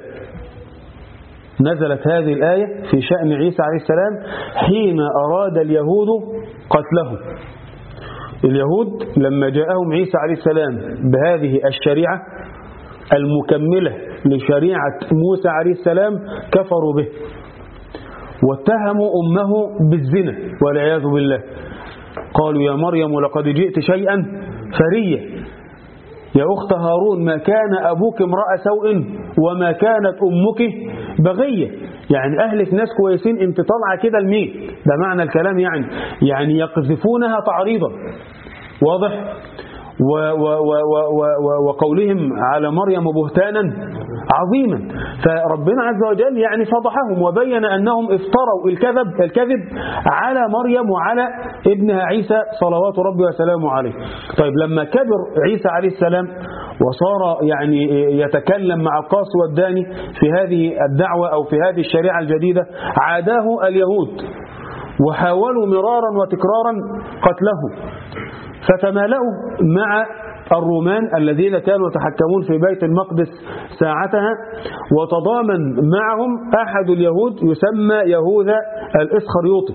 نزلت هذه الآية في شأن عيسى عليه السلام حين أراد اليهود قتله اليهود لما جاءهم عيسى عليه السلام بهذه الشريعة المكملة لشريعة موسى عليه السلام كفروا به واتهموا أمه بالزنا والعياذ بالله قالوا يا مريم لقد جئت شيئا فريا يا أخت هارون ما كان أبوك امرأة سوء وما كانت أمك بغية يعني أهلك ناس كويسين انت طالعة كده الميت ده معنى الكلام يعني يعني يقذفونها تعريضا واضح و و و و و وقولهم على مريم بهتانا عظيما فربنا عز وجل يعني فضحهم وبين أنهم افتروا الكذب الكذب على مريم وعلى ابنها عيسى صلوات ربي وسلامه عليه طيب لما كبر عيسى عليه السلام وصار يعني يتكلم مع القاس والداني في هذه الدعوة أو في هذه الشريعة الجديدة عاداه اليهود وحاولوا مرارا وتكرارا قتله فتمالأوا مع الرومان الذين كانوا يتحكمون في بيت المقدس ساعتها وتضامن معهم أحد اليهود يسمى يهوذا الإسخريوطي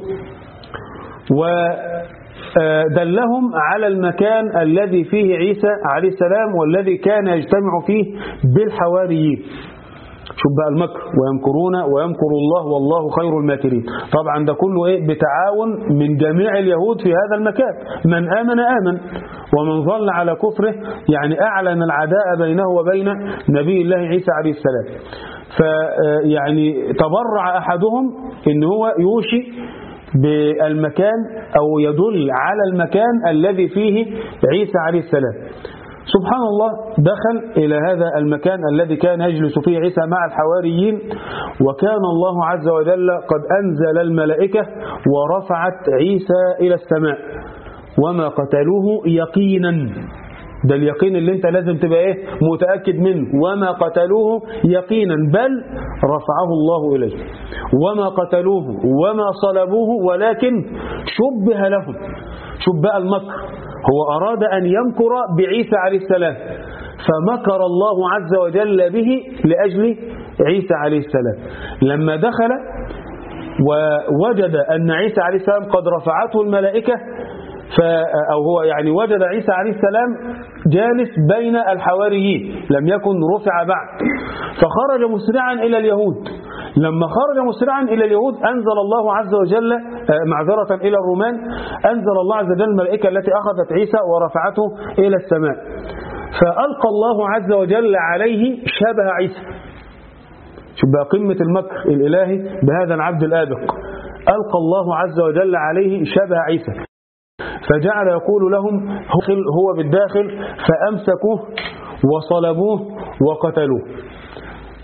ودلهم على المكان الذي فيه عيسى عليه السلام والذي كان يجتمع فيه بالحواريين شوف بقى المكر ويمكرون ويمكر الله والله خير الماكرين طبعا ده كله ايه بتعاون من جميع اليهود في هذا المكان من آمن آمن ومن ظل على كفره يعني أعلن العداء بينه وبين نبي الله عيسى عليه السلام فيعني تبرع أحدهم ان هو يوشي بالمكان أو يدل على المكان الذي فيه عيسى عليه السلام سبحان الله دخل إلى هذا المكان الذي كان يجلس فيه عيسى مع الحواريين وكان الله عز وجل قد أنزل الملائكة ورفعت عيسى إلى السماء وما قتلوه يقينا ده اليقين اللي انت لازم تبقى ايه متأكد منه وما قتلوه يقينا بل رفعه الله إليه وما قتلوه وما صلبوه ولكن شبه لهم شوف بقى المكر هو أراد أن يمكر بعيسى عليه السلام فمكر الله عز وجل به لأجل عيسى عليه السلام لما دخل ووجد أن عيسى عليه السلام قد رفعته الملائكة أو هو يعني وجد عيسى عليه السلام جالس بين الحواريين لم يكن رفع بعد فخرج مسرعا إلى اليهود لما خرج مسرعا إلى اليهود أنزل الله عز وجل معذرة إلى الرومان أنزل الله عز وجل الملائكة التي أخذت عيسى ورفعته إلى السماء فألقى الله عز وجل عليه شبه عيسى شوف بقى قمة المكر الإلهي بهذا العبد الآبق ألقى الله عز وجل عليه شبه عيسى فجعل يقول لهم هو بالداخل فأمسكوه وصلبوه وقتلوه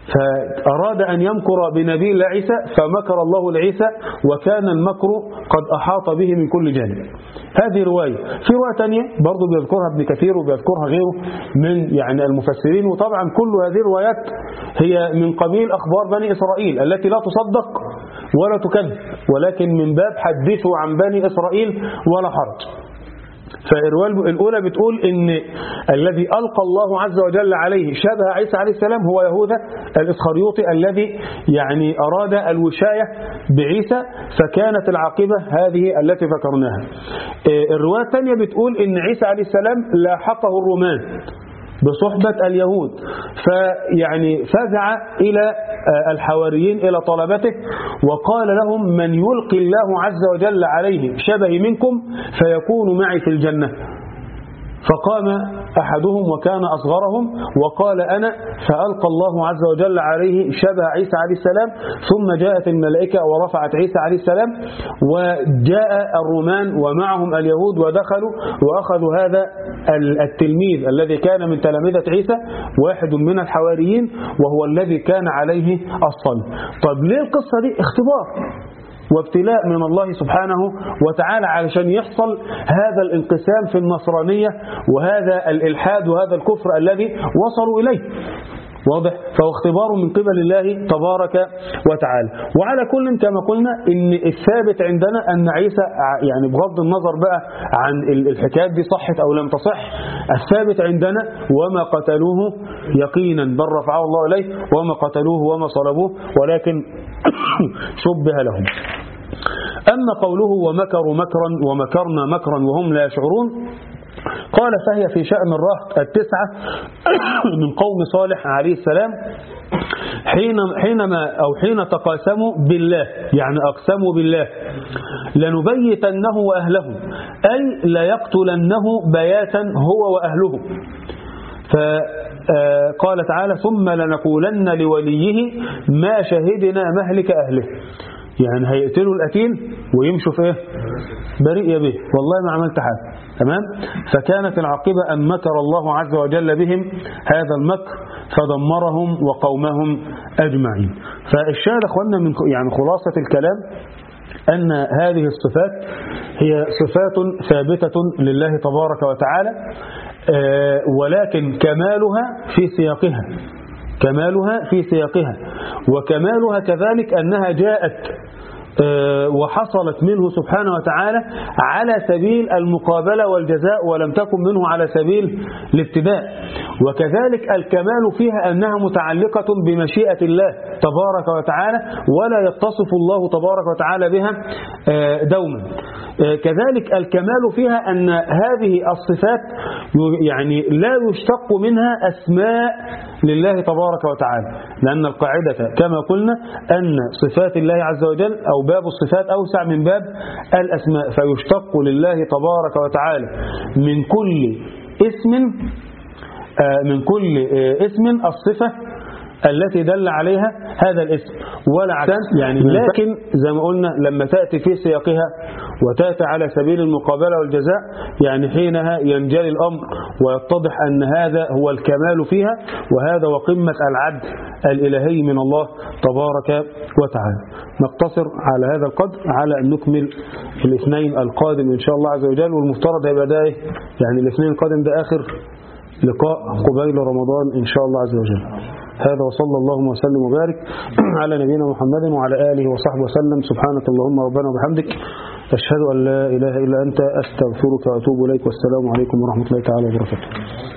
فأراد أن يمكر بنبي الله عيسى فمكر الله لعيسى وكان المكر قد أحاط به من كل جانب هذه رواية في رواية تانية برضو بيذكرها ابن كثير وبيذكرها غيره من يعني المفسرين وطبعا كل هذه الروايات هي من قبيل أخبار بني إسرائيل التي لا تصدق ولا تكذب ولكن من باب حدثوا عن بني إسرائيل ولا حرج فالرواية الأولى بتقول إن الذي ألقى الله عز وجل عليه شبه عيسى عليه السلام هو يهوذا الإسخريوطي الذي يعني أراد الوشاية بعيسى فكانت العاقبة هذه التي ذكرناها الرواية الثانية بتقول إن عيسى عليه السلام لاحقه الرومان بصحبة اليهود فيعني فزع إلى الحواريين إلى طلبته وقال لهم من يلقي الله عز وجل عليه شبه منكم فيكون معي في الجنة فقام أحدهم وكان أصغرهم وقال أنا فألقى الله عز وجل عليه شبه عيسى عليه السلام ثم جاءت الملائكة ورفعت عيسى عليه السلام وجاء الرومان ومعهم اليهود ودخلوا وأخذوا هذا التلميذ الذي كان من تلامذة عيسى واحد من الحواريين وهو الذي كان عليه الصلب طب ليه القصة دي اختبار وابتلاء من الله سبحانه وتعالى علشان يحصل هذا الانقسام في النصرانية وهذا الإلحاد وهذا الكفر الذي وصلوا إليه واضح فهو اختبار من قبل الله تبارك وتعالى وعلى كل كما قلنا ان الثابت عندنا ان عيسى يعني بغض النظر بقى عن الحكايات دي صحت او لم تصح الثابت عندنا وما قتلوه يقينا بل رفعه الله اليه وما قتلوه وما صلبوه ولكن شبه لهم أما قوله ومكروا مكرا ومكرنا مكرا وهم لا يشعرون قال فهي في شأن الرهط التسعة من قوم صالح عليه السلام حين حينما أو حين تقاسموا بالله يعني أقسموا بالله لنبيتنه وأهله أي ليقتلنه بياتا هو وأهله فقال تعالى ثم لنقولن لوليه ما شهدنا مهلك أهله يعني هيقتلوا القتيل ويمشوا في ايه بريء به والله ما عملت حاجه تمام فكانت العاقبة أن مكر الله عز وجل بهم هذا المكر فدمرهم وقومهم أجمعين فالشاهد أخوانا من يعني خلاصة الكلام أن هذه الصفات هي صفات ثابتة لله تبارك وتعالى ولكن كمالها في سياقها كمالها في سياقها وكمالها كذلك أنها جاءت وحصلت منه سبحانه وتعالى على سبيل المقابلة والجزاء ولم تكن منه على سبيل الابتداء وكذلك الكمال فيها أنها متعلقة بمشيئة الله تبارك وتعالى ولا يتصف الله تبارك وتعالى بها دوما كذلك الكمال فيها أن هذه الصفات يعني لا يشتق منها أسماء لله تبارك وتعالى لأن القاعدة كما قلنا أن صفات الله عز وجل أو باب الصفات أوسع من باب الأسماء فيشتق لله تبارك وتعالى من كل اسم من كل اسم الصفة التي دل عليها هذا الاسم ولا عكس يعني لكن زي ما قلنا لما تأتي في سياقها وتأتي على سبيل المقابلة والجزاء يعني حينها ينجلي الأمر ويتضح أن هذا هو الكمال فيها وهذا وقمة العدل الإلهي من الله تبارك وتعالى نقتصر على هذا القدر على أن نكمل الاثنين القادم إن شاء الله عز وجل والمفترض هيبقى ده يعني الاثنين القادم ده آخر لقاء قبيل رمضان إن شاء الله عز وجل هذا وصلى اللهم وسلم وبارك على نبينا محمد وعلى آله وصحبه وسلم سبحانك اللهم ربنا وبحمدك أشهد أن لا إله إلا أنت أستغفرك وأتوب إليك والسلام عليكم ورحمة الله تعالى وبركاته